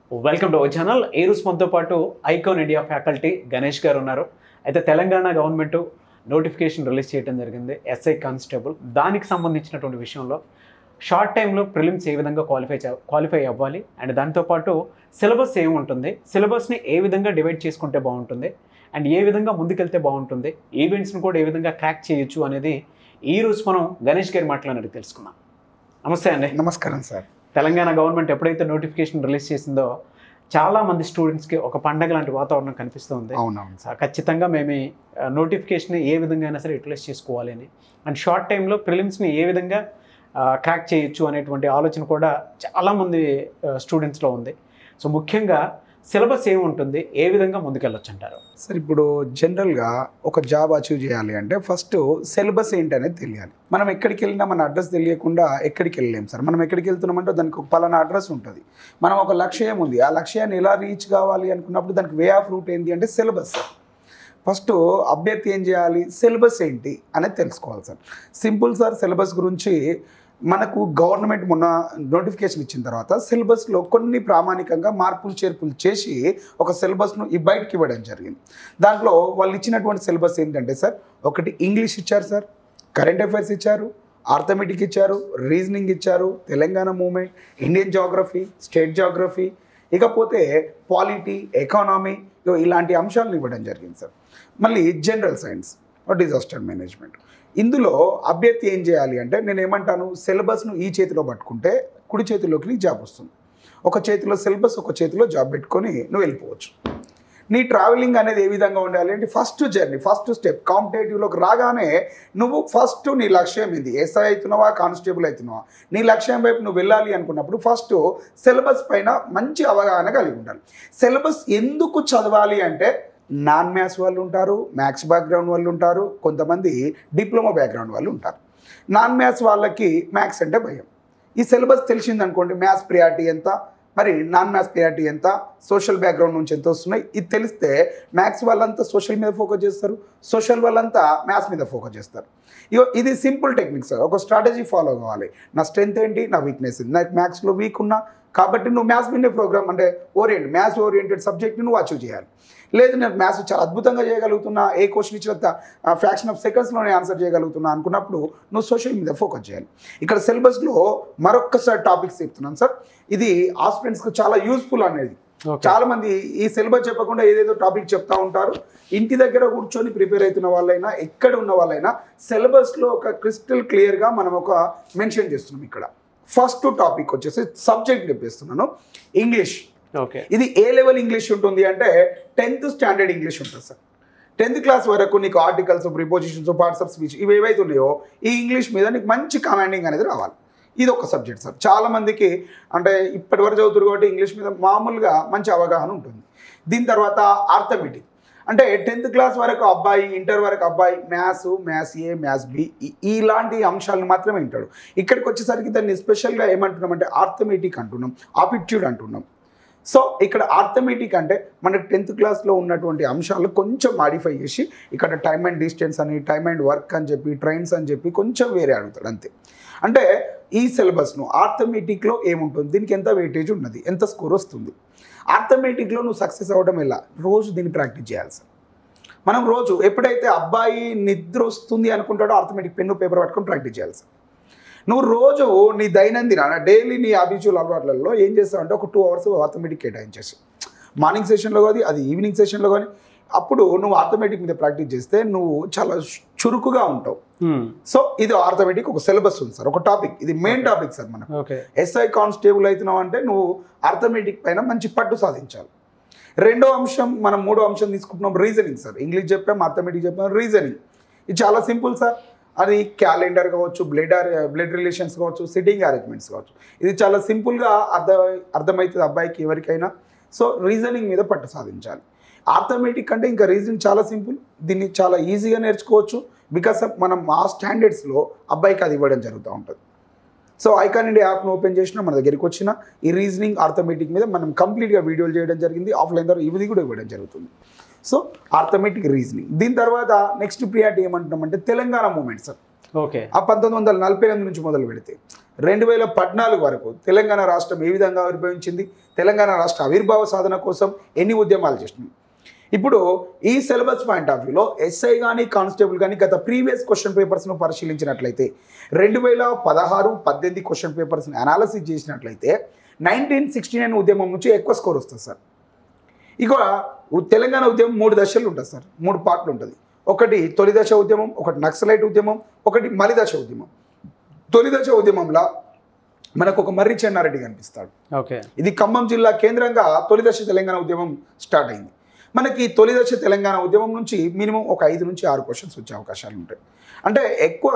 Welcome to our channel ఈ రోజు మనతో పాటు ఐకాన్ ఇండియా ఫ్యాకల్టీ గణేష్ గారు ఉన్నారు అయితే తెలంగాణ గవర్నమెంట్ నోటిఫికేషన్ రిలీజ్ చేయడం జరిగింది ఎస్ఐ కానిస్టేబుల్ దానికి సంబంధించినటువంటి విషయంలో షార్ట్ టైంలో ప్రిలిమ్స్ ఏ విధంగా క్వాలిఫై క్వాలిఫై అవ్వాలి అండ్ దాంతోపాటు సిలబస్ ఏముంటుంది సిలబస్ని ఏ విధంగా డివైడ్ చేసుకుంటే బాగుంటుంది అండ్ ఏ విధంగా ముందుకెళ్తే బాగుంటుంది ఈవెంట్స్ని కూడా ఏ విధంగా క్రాక్ చేయొచ్చు అనేది ఈ రోజు మనం గణేష్ గారి మాట్లాడినట్టు తెలుసుకుందాం నమస్తే అండి నమస్కారం సార్ తెలంగాణ గవర్నమెంట్ ఎప్పుడైతే నోటిఫికేషన్ రిలీజ్ చేసిందో చాలా మంది స్టూడెంట్స్కి ఒక పండగ లాంటి వాతావరణం కనిపిస్తుంది అవునవును ఆ, సార్ ఖచ్చితంగా మేము ఈ నోటిఫికేషన్ ఏ విధంగా అయినా సరే యూటిలైజ్ చేసుకోవాలి అని అండ్ షార్ట్ టైంలో ప్రిలిమ్స్ని ఏ విధంగా క్రాక్ చేయొచ్చు అనేటువంటి ఆలోచన కూడా చాలామంది స్టూడెంట్స్లో ఉంది సో ముఖ్యంగా సిలబస్ ఏముంటుంది ఏ విధంగా ముందుకెళ్ళొచ్చు అంటారు సార్ ఇప్పుడు జనరల్గా ఒక జాబ్ అచీవ్ చేయాలి అంటే ఫస్ట్ సిలబస్ ఏంటనేది తెలియాలి మనం ఎక్కడికి వెళ్ళినా మన అడ్రస్ తెలియకుండా ఎక్కడికి వెళ్ళలేం సార్ మనం ఎక్కడికి వెళ్తున్నామంటే దానికి ఒక పలానా అడ్రస్ ఉంటుంది మనం ఒక లక్ష్యం ఉంది ఆ లక్ష్యాన్ని ఎలా రీచ్ కావాలి అనుకున్నప్పుడు దానికి వే ఆఫ్ రూట్ ఏంటి అంటే సిలబస్ సార్ ఫస్ట్ అభ్యర్థి ఏం చేయాలి సిలబస్ ఏంటి అనేది తెలుసుకోవాలి సార్ సింపుల్ సార్ సిలబస్ గురించి మనకు గవర్నమెంట్ మొన్న నోటిఫికేషన్ ఇచ్చిన తర్వాత సిలబస్లో కొన్ని ప్రామాణికంగా మార్పులు చేర్పులు చేసి ఒక సిలబస్ను ఈ బయటకి ఇవ్వడం జరిగింది దాంట్లో వాళ్ళు ఇచ్చినటువంటి సిలబస్ ఏంటంటే సార్ ఒకటి ఇంగ్లీష్ ఇచ్చారు సార్ కరెంట్ అఫైర్స్ ఇచ్చారు ఆర్థమెటిక్ ఇచ్చారు రీజనింగ్ ఇచ్చారు Telangana movement Indian geography state geography ఇకపోతే పాలిటీ ఎకానమీ ఇలాంటి అంశాలను ఇవ్వడం జరిగింది సార్ మళ్ళీ జనరల్ సైన్స్ డిజాస్టర్ మేనేజ్మెంట్ ఇందులో అభ్యర్థి ఏం చేయాలి అంటే నేను ఏమంటాను సిలబస్ను ఈ చేతిలో పట్టుకుంటే కుడి చేతిలోకి నీకు జాబ్ వస్తుంది ఒక చేతిలో సిలబస్ ఒక చేతిలో జాబ్ పెట్టుకొని నువ్వు వెళ్ళిపోవచ్చు నీ ట్రావెలింగ్ అనేది ఏ విధంగా ఉండాలి అంటే ఫస్ట్ జర్నీ ఫస్ట్ స్టెప్ కాంపిటేటివ్లోకి రాగానే నువ్వు ఫస్ట్ నీ లక్ష్యం ఏంది ఎస్ఐ అవుతున్నావా కానిస్టేబుల్ అవుతున్నావా నీ లక్ష్యం వైపు నువ్వు వెళ్ళాలి అనుకున్నప్పుడు ఫస్ట్ సిలబస్ పైన మంచి అవగాహన కలిగి ఉండాలి సిలబస్ ఎందుకు చదవాలి అంటే నాన్ మ్యాథ్స్ వాళ్ళు ఉంటారు మ్యాథ్స్ బ్యాక్గ్రౌండ్ వాళ్ళు ఉంటారు కొంతమంది డిప్లొమా బ్యాక్గ్రౌండ్ వాళ్ళు ఉంటారు నాన్ మ్యాథ్స్ వాళ్ళకి మ్యాథ్స్ అంటే భయం ఈ సిలబస్ తెలిసిందనుకోండి మ్యాథ్స్ ప్రియారిటీ ఎంత మరి నాన్ మ్యాథ్స్ ప్రియారిటీ ఎంత సోషల్ బ్యాక్గ్రౌండ్ నుంచి ఎంత వస్తున్నాయి ఇది తెలిస్తే మ్యాథ్స్ వాళ్ళంతా సోషల్ మీద ఫోకస్ చేస్తారు సోషల్ వాళ్ళంతా మ్యాథ్స్ మీద ఫోకస్ చేస్తారు ఇగో ఇది సింపుల్ టెక్నిక్ సార్ ఒక స్ట్రాటజీ ఫాలో కావాలి నా స్ట్రెంత్ ఏంటి నా వీక్నెస్ ఏంటి నాకు మ్యాథ్స్లో వీక్ ఉన్నా కాబట్టి నువ్వు మ్యాథ్స్ మీదే ప్రోగ్రామ్ అంటే ఓరియంట్ మ్యాథ్స్ ఓరియంటెడ్ సబ్జెక్ట్ని నువ్వు అచీవ్ చేయాలి లేదు నేను మ్యాథ్స్ చాలా అద్భుతంగా చేయగలుగుతున్నా ఏ క్వశ్చన్ ఇచ్చిన ఫ్రాక్షన్ ఆఫ్ సెకండ్స్లోనే ఆన్సర్ చేయగలుగుతున్నా అనుకున్నప్పుడు నువ్వు సోషల్ మీద ఫోకస్ చేయాలి ఇక్కడ సిలబస్లో మరొక్కసారి టాపిక్స్ చెప్తున్నాను సార్ ఇది ఆస్పిరెంట్స్కి చాలా యూస్ఫుల్ అనేది చాలా మంది ఈ సిలబస్ చెప్పకుండా ఏదేదో టాపిక్ చెప్తా ఉంటారు ఇంటి దగ్గర కూర్చొని ప్రిపేర్ అవుతున్న వాళ్ళైనా ఎక్కడ ఉన్న వాళ్ళైనా సిలబస్లో ఒక క్రిస్టల్ క్లియర్గా మనం ఒక మెన్షన్ చేస్తున్నాం ఇక్కడ ఫస్ట్ టాపిక్ వచ్చేసి సబ్జెక్ట్ చెప్పేస్తున్నాను ఇంగ్లీష్ ఓకే ఇది ఏ లెవెల్ ఇంగ్లీష్ ఉంటుంది అంటే టెన్త్ స్టాండర్డ్ ఇంగ్లీష్ ఉంటుంది సార్ టెన్త్ క్లాస్ వరకు నీకు articles prepositions parts of speech ఇవి ఏవైతే ఉన్నాయో ఈ ఇంగ్లీష్ మీద నీకు మంచి కమాండింగ్ అనేది రావాలి ఇది ఒక సబ్జెక్ట్ సార్ చాలా మందికి అంటే ఇప్పటి వరకు చదువుతారు కాబట్టి ఇంగ్లీష్ మీద మామూలుగా మంచి అవగాహన ఉంటుంది దీని తర్వాత ఆర్థమెటిక్ అంటే టెన్త్ క్లాస్ వరకు అబ్బాయి ఇంటర్ వరకు అబ్బాయి maths maths A maths B ఇలాంటి అంశాలను మాత్రమే వింటాడు ఇక్కడికి వచ్చేసరికి దాన్ని స్పెషల్గా ఏమంటున్నాం అంటే ఆర్థమెటిక్ అంటున్నాం ఆపిట్యూడ్ అంటున్నాం సో ఇక్కడ ఆర్థమెటిక్ అంటే మనకు టెన్త్ క్లాస్లో ఉన్నటువంటి అంశాలు కొంచెం మాడిఫై చేసి ఇక్కడ టైమ్ అండ్ డిస్టెన్స్ అని టైమ్ అండ్ వర్క్ అని చెప్పి ట్రైన్స్ అని చెప్పి కొంచెం వేరే అడుగుతాడు అంతే అంటే ఈ సిలబస్ను ఆర్థమెటిక్లో ఏముంటుంది దీనికి ఎంత వెయిటేజ్ ఉన్నది ఎంత స్కోర్ వస్తుంది ఆర్థమెటిక్లో నువ్వు సక్సెస్ అవ్వడం ఎలా రోజు దీన్ని ప్రాక్టీస్ చేయాలి సార్ మనం రోజు ఎప్పుడైతే అబ్బాయి నిద్ర వస్తుంది అనుకుంటాడో ఆర్థమెటిక్ పెన్ను పేపర్ పట్టుకొని ప్రాక్టీస్ చేయాలి సార్ నువ్వు రోజు నీ దైనందిన డైలీ నీ అభిచువల్ అలవాట్లలో ఏం చేస్తావు అంటే ఒక టూ అవర్స్ ఆర్థమెటిక్ కేటాయించేసి మార్నింగ్ సెషన్లో కానీ అది ఈవినింగ్ సెషన్లో కానీ అప్పుడు నువ్వు ఆర్థమెటిక్ మీద ప్రాక్టీస్ చేస్తే నువ్వు చాలా చురుకుగా ఉంటావు సో ఇది ఆర్థమెటిక్ ఒక సిలబస్ ఉంది సార్ ఒక టాపిక్ ఇది మెయిన్ టాపిక్ సార్ మనకు ఓకే ఎస్ఐ కానిస్టేబుల్ అవుతున్నావు అంటే నువ్వు ఆర్థమెటిక్ పైన మంచి పట్టు సాధించాలి రెండో అంశం మనం మూడో అంశం తీసుకుంటున్నాం రీజనింగ్ సార్ ఇంగ్లీష్ చెప్పాం ఆర్థమెటిక్ చెప్పాం రీజనింగ్ ఇది చాలా సింపుల్ సార్ అది క్యాలెండర్ కావచ్చు బ్లడ్ బ్లడ్ రిలేషన్స్ కావచ్చు సిట్టింగ్ అరేంజ్మెంట్స్ కావచ్చు ఇది చాలా సింపుల్గా అర్థం అర్థమవుతుంది అబ్బాయికి ఎవరికైనా సో రీజనింగ్ మీద పట్టు సాధించాలి ఆర్థమెటిక్ అంటే ఇంకా రీజనింగ్ చాలా సింపుల్ దీన్ని చాలా ఈజీగా నేర్చుకోవచ్చు బికాస్ మనం ఆ స్టాండర్డ్స్లో అబ్బాయికి అది ఇవ్వడం జరుగుతూ ఉంటుంది సో ఐకాన్ ఇండియా యాప్ను ఓపెన్ చేసిన మన దగ్గరికి వచ్చిన ఈ రీజనింగ్ ఆర్థమెటిక్ మీద మనం కంప్లీట్గా వీడియోలు చేయడం జరిగింది ఆఫ్లైన్ ద్వారా ఇది కూడా ఇవ్వడం జరుగుతుంది సో ఆర్థమెటిక్ రీజనింగ్ దీని తర్వాత నెక్స్ట్ ప్రియారిటీ ఏమంటున్నామంటే తెలంగాణ మూమెంట్ సార్ ఓకే ఆ పంతొమ్మిది వందల నలభై ఎనిమిది నుంచి మొదలు పెడితే రెండు వేల పద్నాలుగు వరకు తెలంగాణ రాష్ట్రం ఏ విధంగా ఆవిర్భవించింది తెలంగాణ రాష్ట్ర ఆవిర్భావ సాధన కోసం ఎన్ని ఉద్యమాలు చేసినాయి ఇప్పుడు ఈ సిలబస్ పాయింట్ ఆఫ్ వ్యూలో ఎస్ఐ కానీ కానిస్టేబుల్ కానీ గత ప్రీవియస్ క్వశ్చన్ పేపర్స్ను పరిశీలించినట్లయితే రెండు వేల పదహారు పద్దెనిమిది క్వశ్చన్ పేపర్స్ని అనాలసిస్ చేసినట్లయితే నైన్టీన్ సిక్స్టీ నైన్ ఉద్యమం నుంచి ఎక్కువ స్కోర్ వస్తుంది సార్ ఇక ఉ- తెలంగాణ ఉద్యమం మూడు దశలు ఉంటుంది సార్ మూడు పార్ట్లు ఉంటుంది ఒకటి తొలి దశ ఉద్యమం ఒకటి నక్సలైట్ ఉద్యమం ఒకటి మలి దశ ఉద్యమం తొలి దశ ఉద్యమంలో మనకు ఒక మర్రి చెన్నారెడ్డి కనిపిస్తాడు ఓకే ఇది ఖమ్మం జిల్లా కేంద్రంగా తొలి దశ తెలంగాణ ఉద్యమం స్టార్ట్ అయింది మనకి తొలి దశ తెలంగాణ ఉద్యమం నుంచి మినిమం ఒక ఐదు నుంచి ఆరు క్వశ్చన్స్ వచ్చే అవకాశాలు ఉంటాయి అంటే ఎక్కువ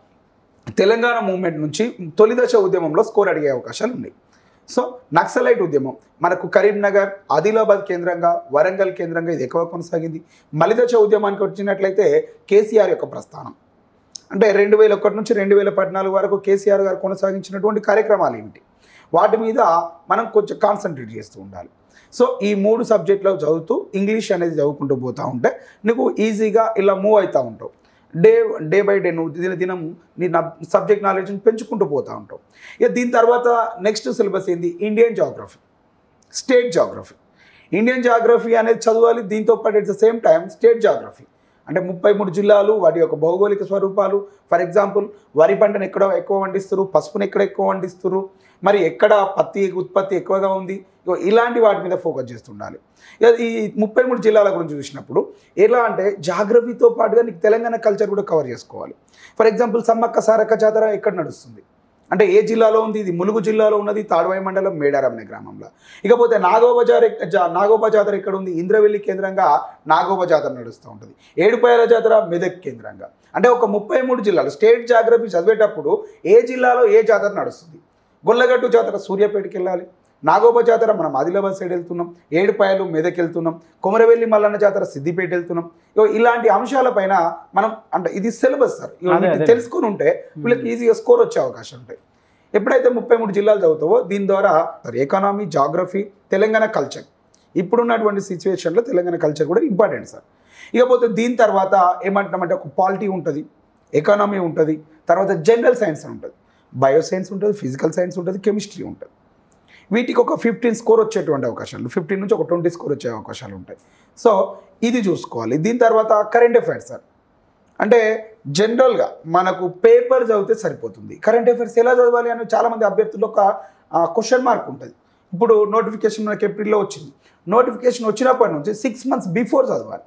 తెలంగాణ మూవ్మెంట్ నుంచి తొలి దశ ఉద్యమంలో స్కోర్ అడిగే అవకాశాలు ఉన్నాయి సో నక్సలైట్ ఉద్యమం మనకు కరీంనగర్ ఆదిలాబాద్ కేంద్రంగా వరంగల్ కేంద్రంగా ఇది ఎక్కువ కొనసాగింది మలిదశ ఉద్యమానికి వచ్చినట్లయితే కేసీఆర్ యొక్క ప్రస్థానం అంటే రెండు వేల ఒకటి నుంచి రెండు వేల పద్నాలుగు వరకు కేసీఆర్ గారు కొనసాగించినటువంటి కార్యక్రమాలు ఏమిటి వాటి మీద మనం కొంచెం కాన్సన్ట్రేట్ చేస్తూ ఉండాలి సో ఈ మూడు సబ్జెక్టులో చదువుతూ ఇంగ్లీష్ అనేది చదువుకుంటూ పోతూ ఉంటే నీకు ఈజీగా ఇలా మూవ్ అవుతూ ఉంటావు డే డే బై డే నువ్వు దిన దినం నీ సబ్జెక్ట్ నాలెడ్జ్ని పెంచుకుంటూ పోతూ ఉంటావు ఇక దీని తర్వాత నెక్స్ట్ సిలబస్ ఏంది Indian geography state geography Indian geography అనేది చదవాలి దీంతో పాటు at the same time state geography అంటే ముప్పై మూడు జిల్లాలు వాటి యొక్క భౌగోళిక స్వరూపాలు ఫర్ ఎగ్జాంపుల్ వరి పంటను ఎక్కడ ఎక్కువ పండిస్తారు పసుపుని ఎక్కడ ఎక్కువ పండిస్తారు మరి ఎక్కడ పత్తి ఉత్పత్తి ఎక్కువగా ఉంది ఇగో ఇలాంటి వాటి మీద ఫోకస్ చేస్తుండాలి ఇక ఈ ముప్పై మూడు జిల్లాల గురించి చూసినప్పుడు ఎలా అంటే జాగ్రఫీతో పాటుగా నీకు తెలంగాణ కల్చర్ కూడా కవర్ చేసుకోవాలి ఫర్ ఎగ్జాంపుల్ సమ్మక్క సారక్క జాతర ఎక్కడ నడుస్తుంది అంటే ఏ జిల్లాలో ఉంది ఇది ములుగు జిల్లాలో ఉన్నది తాడువాయి మండలం మేడారం అనే గ్రామంలో ఇకపోతే నాగోబ జాతర జా- నాగోబ జాతర ఎక్కడ ఉంది ఇంద్రవెల్లి కేంద్రంగా నాగోబ జాతర నడుస్తూ ఉంటుంది ఏడుపాయల జాతర మెదక్ కేంద్రంగా అంటే ఒక ముప్పై మూడు జిల్లాలు స్టేట్ జాగ్రఫీ చదివేటప్పుడు ఏ జిల్లాలో ఏ జాతర నడుస్తుంది గొల్లగట్టు జాతర సూర్యాపేటకి వెళ్ళాలి నాగోబ జాతర మనం ఆదిలాబాద్ సైడ్ వెళ్తున్నాం ఏడుపాయలు మెదక్ వెళ్తున్నాం కొమరవెల్లి మల్లన్న జాతర సిద్దిపేట వెళ్తున్నాం ఇగో ఇలాంటి అంశాలపైన మనం అంటే ఇది సిలబస్ సార్ ఇగో అదే, వీటిని అదే. తెలుసుకొని ఉంటే వీళ్ళకి ఈజీగా స్కోర్ వచ్చే అవకాశం ఉంటాయి ఎప్పుడైతే ముప్పై మూడు జిల్లాలు చదువుతావో దీని ద్వారా ఎకానమీ జాగ్రఫీ తెలంగాణ కల్చర్ ఇప్పుడున్నటువంటి సిచ్యువేషన్లో తెలంగాణ కల్చర్ కూడా ఇంపార్టెంట్ సార్ ఇకపోతే దీని తర్వాత ఏమంటామంటే ఒక పాలిటీ ఉంటుంది ఎకానమీ ఉంటుంది తర్వాత జనరల్ సైన్స్ అని ఉంటుంది బయో సైన్స్ ఉంటుంది ఫిజికల్ సైన్స్ ఉంటుంది కెమిస్ట్రీ ఉంటుంది వీటికి ఒక ఫిఫ్టీన్ స్కోర్ వచ్చేటువంటి అవకాశాలు ఫిఫ్టీన్ నుంచి ఒక ట్వంటీ స్కోర్ వచ్చే అవకాశాలు ఉంటాయి సో ఇది చూసుకోవాలి దీని తర్వాత కరెంట్ అఫైర్స్ సార్ అంటే జనరల్గా మనకు పేపర్ చదివితే సరిపోతుంది కరెంట్ అఫైర్స్ ఎలా చదవాలి అని చాలామంది అభ్యర్థులు ఒక క్వశ్చన్ మార్క్ ఉంటుంది ఇప్పుడు నోటిఫికేషన్ మనకి ఏప్రిల్లో వచ్చింది నోటిఫికేషన్ వచ్చినప్పటి నుంచి సిక్స్ మంత్స్ బిఫోర్ చదవాలి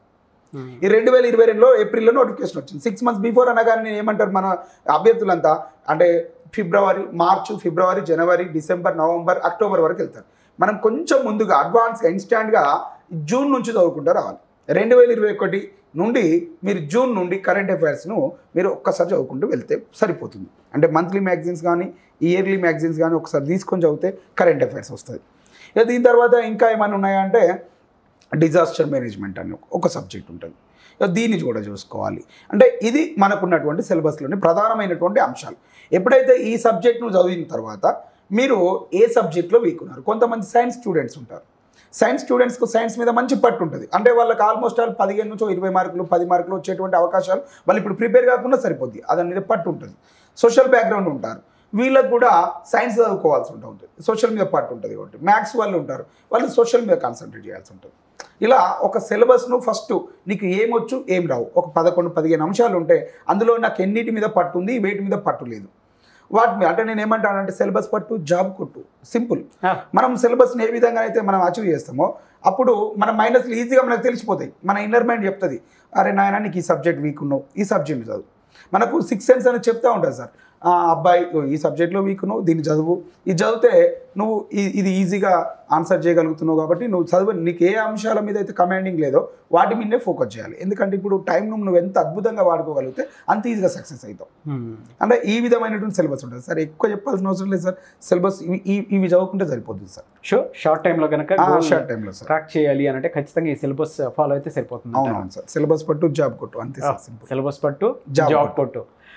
ఈ రెండు వేల ఇరవై రెండులో ఏప్రిల్లో నోటిఫికేషన్ వచ్చింది సిక్స్ మంత్స్ బిఫోర్ అనగానే నేను ఏమంటారు మన అభ్యర్థులంతా అంటే ఫిబ్రవరి మార్చ్ ఫిబ్రవరి జనవరి డిసెంబర్ నవంబర్ అక్టోబర్ వరకు వెళ్తారు మనం కొంచెం ముందుగా అడ్వాన్స్గా ఇన్స్టాంట్గా జూన్ నుంచి చదువుకుంటూ రావాలి రెండు వేల ఇరవై ఒకటి నుండి మీరు జూన్ నుండి కరెంట్ అఫైర్స్ను మీరు ఒక్కసారి చదువుకుంటూ వెళ్తే సరిపోతుంది అంటే మంత్లీ మ్యాగజైన్స్ కానీ ఇయర్లీ మ్యాగజైన్స్ కానీ ఒకసారి తీసుకొని చదివితే కరెంట్ అఫైర్స్ వస్తుంది ఇక దీని తర్వాత ఇంకా ఏమైనా ఉన్నాయంటే డిజాస్టర్ మేనేజ్మెంట్ అని ఒక- ఒక సబ్జెక్ట్ ఉంటుంది ఇక దీన్ని కూడా చూసుకోవాలి అంటే ఇది మనకున్నటువంటి సిలబస్లోని ప్రధానమైనటువంటి అంశాలు ఎప్పుడైతే ఈ సబ్జెక్ట్ను చదివిన తర్వాత మీరు ఏ సబ్జెక్ట్లో వీక్ ఉన్నారు కొంతమంది సైన్స్ స్టూడెంట్స్ ఉంటారు సైన్స్ స్టూడెంట్స్కు సైన్స్ మీద మంచి పట్టు ఉంటుంది అంటే వాళ్ళకి ఆల్మోస్ట్ ఆల్ పదిహేను నుంచి ఓ ఇరవై మార్కులు పది మార్కులు వచ్చేటువంటి అవకాశాలు వాళ్ళు ఇప్పుడు ప్రిపేర్ కాకుండా సరిపోద్ది దాని మీద పట్టు ఉంటుంది సోషల్ బ్యాక్గ్రౌండ్ ఉంటారు వీళ్ళకి కూడా సైన్స్ చదువుకోవాల్సి ఉంటూ ఉంటుంది సోషల్ మీద పట్టు ఉంటుంది కాబట్టి మ్యాథ్స్ వాళ్ళు ఉంటారు వాళ్ళు సోషల్ మీద కాన్సన్ట్రేట్ చేయాల్సి ఉంటుంది ఇలా ఒక సిలబస్ను ఫస్ట్ నీకు ఏమొచ్చు ఏం రావు ఒక పదకొండు పదిహేను అంశాలు ఉంటాయి అందులో నాకు ఎన్నిటి మీద పట్టు ఉంది వేటి మీద పట్టు లేదు వాటి మీద అంటే నేను ఏమంటానంటే సిలబస్ పట్టు జాబ్ కొట్టు సింపుల్ మనం సిలబస్ని ఏ విధంగా అయితే మనం అచీవ్ చేస్తామో అప్పుడు మన మైనస్లు ఈజీగా మనకు తెలిసిపోతాయి మన ఇన్నర్ మైండ్ చెప్తుంది అరే నాయన నీకు ఈ సబ్జెక్ట్ వీక్ ఉన్నావు ఈ సబ్జెక్ట్ చదువు మనకు సిక్స్ సెన్స్ అనేది చెప్తా ఉంటుంది సార్ ఆ అబ్బాయి ఇగో ఈ సబ్జెక్ట్లో వీక్ నువ్వు దీన్ని చదువు ఇది చదివితే నువ్వు ఈ- ఇది ఈజీగా ఆన్సర్ చేయగలుగుతున్నావు కాబట్టి నువ్వు చదువు నీకు ఏ అంశాల మీద అయితే కమాండింగ్ లేదో వాటి మీదనే ఫోకస్ చేయాలి ఎందుకంటే ఇప్పుడు టైం నువ్వు ఎంత అద్భుతంగా వాడుకోగలిగితే అంత ఈజీగా సక్సెస్ అవుతావు అంటే ఈ విధమైనటువంటి సిలబస్ ఉంటుంది సార్ ఎక్కువ చెప్పాల్సిన అవసరం లేదు సార్ సిలబస్ ఇవి ఇవి- ఇవి చదువుకుంటే సరిపోతుంది సార్ షో షార్ట్ టైంలో కనుక షార్ట్ టైంలో సార్ ట్రాక్ చేయాలి అని అంటే ఖచ్చితంగా ఈ సిలబస్ ఫాలో అయితే సరిపోతుంది అవునవును సార్ సిలబస్ పట్టు జాబ్ కొట్టు అంతే సార్ సింపుల్ సిలబస్ పట్టు Job జాబ్ పట్టు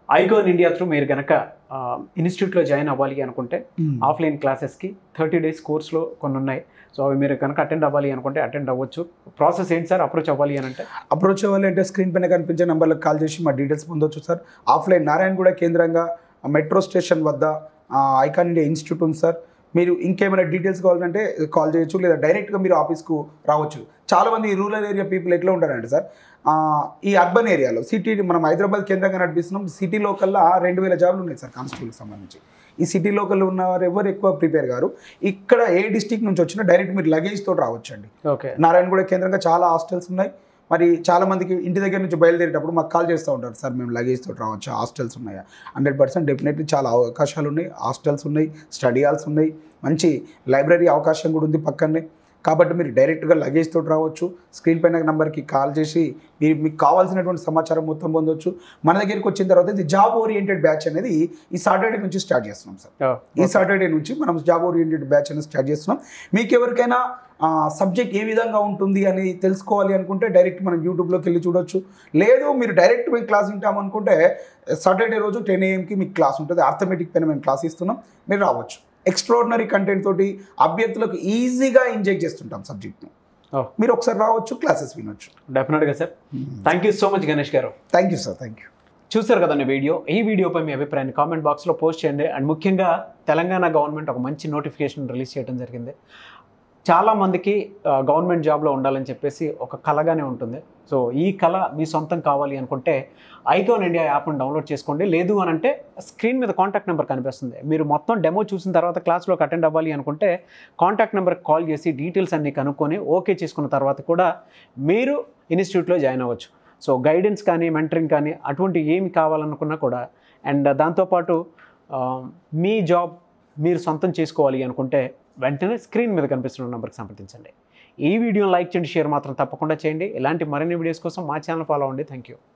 ఐకాన్ ఇండియా త్రూ మీరు కనుక ఇన్స్టిట్యూట్లో జాయిన్ అవ్వాలి అనుకుంటే ఆఫ్లైన్ క్లాసెస్కి థర్టీ డేస్ కోర్స్లో కొన్ని ఉన్నాయి సో అవి మీరు కనుక అటెండ్ అవ్వాలి అనుకుంటే అటెండ్ అవ్వచ్చు ప్రాసెస్ ఏంటి సార్ అప్రోచ్ అవ్వాలి అని అంటే అప్రోచ్ అవ్వాలి అంటే స్క్రీన్ పైన కనిపించే నెంబర్లకు కాల్ చేసి మా డీటెయిల్స్ పొందొచ్చు సార్ ఆఫ్లైన్ నారాయణగూడ కేంద్రంగా మెట్రో స్టేషన్ వద్ద ఆ, ఐకాన్ ఇండియా ఇన్స్టిట్యూట్ ఉంది సార్ మీరు ఇంకేమైనా డీటెయిల్స్ కావాలంటే కాల్ చేయొచ్చు లేదా డైరెక్ట్గా మీరు ఆఫీస్కు రావచ్చు చాలామంది రూరల్ ఏరియా పీపుల్ ఎట్లా ఉంటారంటే సార్ ఆ, ఈ అర్బన్ ఏరియాలో సిటీ మనం హైదరాబాద్ కేంద్రంగా నడిపిస్తున్నాం సిటీ లోకల్లా రెండు వేల జాబ్లు ఉన్నాయి సార్ కానిస్టేబుల్కి సంబంధించి ఈ సిటీ లోకల్ ఉన్నవారు ఎవరు ఎక్కువ ప్రిపేర్ గారు ఇక్కడ ఏ డిస్టిక్ నుంచి వచ్చినా డైరెక్ట్ మీరు లగేజ్ తోటి రావచ్చండి ఓకే నారాయణగూడ కేంద్రంగా చాలా హాస్టల్స్ ఉన్నాయి మరి చాలా మందికి ఇంటి దగ్గర నుంచి బయలుదేరేటప్పుడు మాకు కాల్ చేస్తూ ఉంటారు సార్ మేము లగేజ్ తోటి రావచ్చు హాస్టల్స్ ఉన్నాయా హండ్రెడ్ పర్సెంట్ డెఫినెట్లీ చాలా అవకాశాలు ఉన్నాయి హాస్టల్స్ ఉన్నాయి స్టడీ హాల్స్ ఉన్నాయి మంచి లైబ్రరీ అవకాశం కూడా ఉంది పక్కనే కాబట్టి మీరు డైరెక్ట్గా లగేజ్ తోటి రావచ్చు స్క్రీన్ పైన నెంబర్కి కాల్ చేసి మీరు మీకు కావాల్సినటువంటి సమాచారం మొత్తం పొందొచ్చు మన దగ్గరికి వచ్చిన తర్వాత ఇది జాబ్ ఓరియంటెడ్ బ్యాచ్ అనేది ఈ సాటర్డే నుంచి స్టార్ట్ చేస్తున్నాం సార్ ఈ సాటర్డే నుంచి మనం జాబ్ ఓరియంటెడ్ బ్యాచ్ అనేది స్టార్ట్ చేస్తున్నాం మీకు ఎవరికైనా సబ్జెక్ట్ ఏ విధంగా ఉంటుంది అని తెలుసుకోవాలి అనుకుంటే డైరెక్ట్ మనం యూట్యూబ్లోకి వెళ్ళి చూడొచ్చు లేదు మీరు డైరెక్ట్ పోయి క్లాస్ వింటాం అనుకుంటే సాటర్డే రోజు టెన్ ఏఎంకి మీకు క్లాస్ ఉంటుంది ఆర్థమెటిక్ పైన మేము క్లాస్ ఇస్తున్నాం మీరు రావచ్చు ఎక్స్ట్రాడినరీ కంటెంట్ తోటి అభ్యర్థులకు ఈజీగా ఇంజెక్ట్ చేస్తుంటాం సబ్జెక్ట్ని Oh. మీరు ఒకసారి రావచ్చు క్లాసెస్ వినొచ్చు డెఫినెట్గా sir thank you so much Ganesh garu thank you sir thank you చూసారు కదండి వీడియో ఈ వీడియోపై మీ అభిప్రాయాన్ని కామెంట్ బాక్స్లో పోస్ట్ చేయండి అండ్ ముఖ్యంగా తెలంగాణ గవర్నమెంట్ ఒక మంచి నోటిఫికేషన్ రిలీజ్ చేయడం జరిగింది చాలామందికి గవర్నమెంట్ జాబ్లో ఉండాలని చెప్పేసి ఒక కలగానే ఉంటుంది సో ఈ కళ మీ సొంతం కావాలి అనుకుంటే ఐకాన్ ఇండియా యాప్ని డౌన్లోడ్ చేసుకోండి లేదు అని అంటే స్క్రీన్ మీద కాంటాక్ట్ నెంబర్ కనిపిస్తుంది మీరు మొత్తం డెమో చూసిన తర్వాత క్లాస్లోకి అటెండ్ అవ్వాలి అనుకుంటే కాంటాక్ట్ నెంబర్కి కాల్ చేసి డీటెయిల్స్ అన్ని కనుక్కొని ఓకే చేసుకున్న తర్వాత కూడా మీరు ఇన్స్టిట్యూట్లో జాయిన్ అవ్వచ్చు సో గైడెన్స్ కానీ మెంటరింగ్ కానీ అటువంటి ఏమి కావాలనుకున్నా కూడా అండ్ దాంతోపాటు ఆ, మీ జాబ్ మీరు సొంతం చేసుకోవాలి అనుకుంటే వెంటనే స్క్రీన్ మీద కనిపిస్తున్న నెంబర్కి సంప్రదించండి ఈ వీడియోని లైక్ చేయండి షేర్ మాత్రం తప్పకుండా చేయండి ఇలాంటి మరిన్ని వీడియోస్ కోసం మా ఛానల్ ఫాలో అవ్వండి థ్యాంక్ యూ